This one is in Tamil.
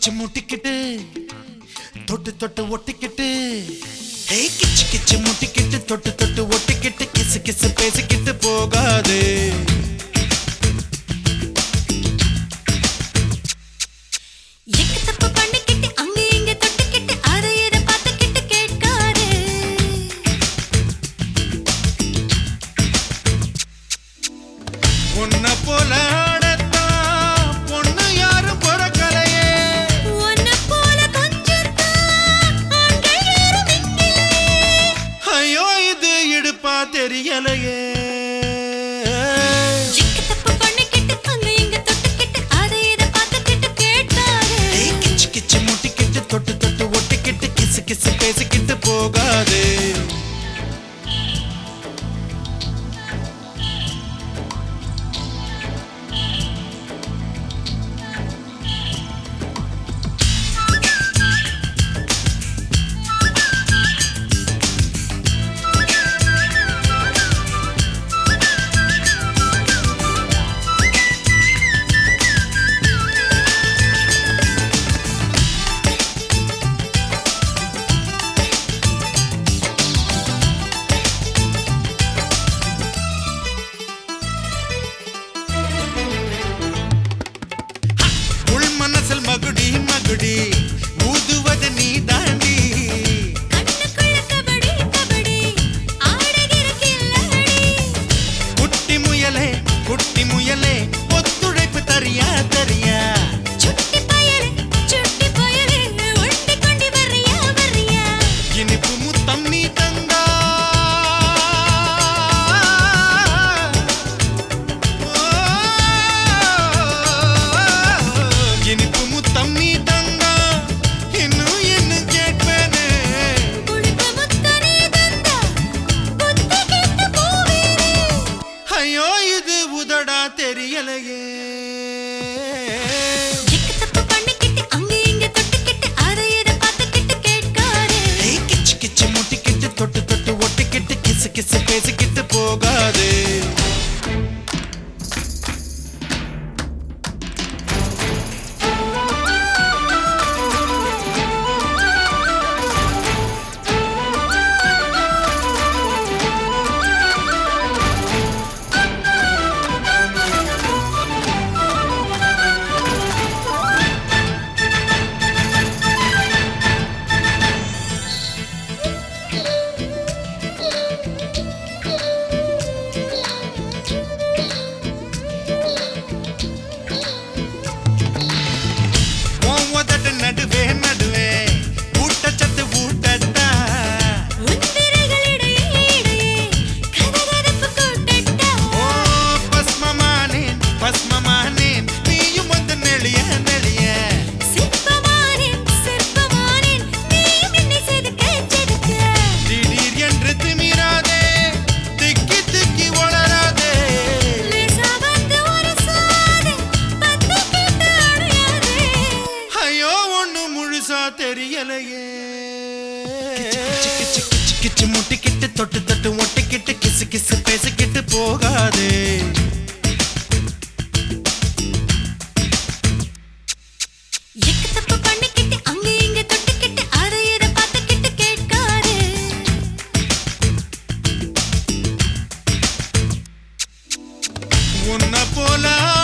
கிச்சு முட்டிக்கிட்டு தொட்டு தொட்டு ஒட்டிக்கிட்டு ஏய் கிச்சு கிச்சு முட்டிக்கிட்டு தொட்டு தொட்டு ஒட்டிக்கிட்டு கிசு கிசு பேசிக்கிட்டு போகாது எக்கு தப்பு பண்ணிக்கிட்டு அங்க இங்க தொட்டுக்கிட்டு அதை இதை பார்த்துக்கிட்டு கேட்காரு உன்னை போல ஆடத்தான் பொண்ணு யாரும் பிறக்கலையே உன்னை போல கொஞ்சம் தான் ஆண்கள் யாரும் இங்கில்லையே. ஐயோ இது இடுப்பா தெரியலையே எக்கு தப்பு பண்ணிக்கிட்டு அங்க இங்க தொட்டுக்கிட்டு அதை இதை பார்த்துக்கிட்டு கேட்காரு ஏய் கிச்சு கிச்சு முட்டிக்கிட்டு தொட்டு தொட்டு ஒட்டிக்கிட்டு கிசு கிசு பேசிக்கிட்டு போகாது உள் மனசில் மகுடி மகுடி ஊதுவது நீ தாண்டி கண்ணுக்குள்ள கபடி கபடி ஆடுகிற கில்லடி குட்டி முயலே குட்டி முயலே ஒத்துழைப்பு தரியா தரியா சுட்டி பயலே சுட்டி பயலே ஒட்டி கொண்டு வர்றியா வர்றியா இனிப்பு முத்தம் நீ தந்தா இனிப்பு முத்தம் நீ தந்தா இன்னும் என்ன கேட்பேனே புளிப்பு முத்தனே தந்தா புத்தி கெட்டு போவேனே ஐயோ இது உதடா தெரியலையே எக்கு தப்பு பண்ணிக்கிட்டு அங்க இங்க தொட்டுக்கிட்டு அதை இதை பார்த்துக்கிட்டு கேட்காரு ஏய் கிச்சு கிச்சு முட்டிக்கிட்டு தொட்டு தொட்டு ஒட்டிக்கிட்டு கிசு கிசு பேசிக்கிட்டு போகாது உன் உதட்டு நடுவே நடுவே ஊட்டச்சத்து ஊட்டத்தா உன் விரல்களிடையே இடையே கதகதப்பு கூட்டட்டா ஓ பஸ்மமானேன் பஸ்மமானேன் நீயும் வந்து நெளிய நெளிய சிற்பமானேன் சிற்பமானேன் நீயும் என்னை செதுக்க செதுக்க திடீர் என்று திமிராதே திக்கி திக்கி வளராதே லேசா வந்து ஒரு சாதே பத்து கேட்டு அடையாதே ஐயோ ஒண்ணு முழுசா தெரியலையே கிச்சு கிச்சு கிச்சு கிச்சு முட்டிக்கிட்டு தொட்டு தொட்டு ஒட்டிக்கிட்டு கிசு கிசு பேசிக்கிட்டு போகாதே எக்கு தப்பு பண்ணிக்கிட்டு அங்க இங்க தொட்டுக்கிட்டு அதை இதை பார்த்துக்கிட்டு கேட்காரு உன்னை போல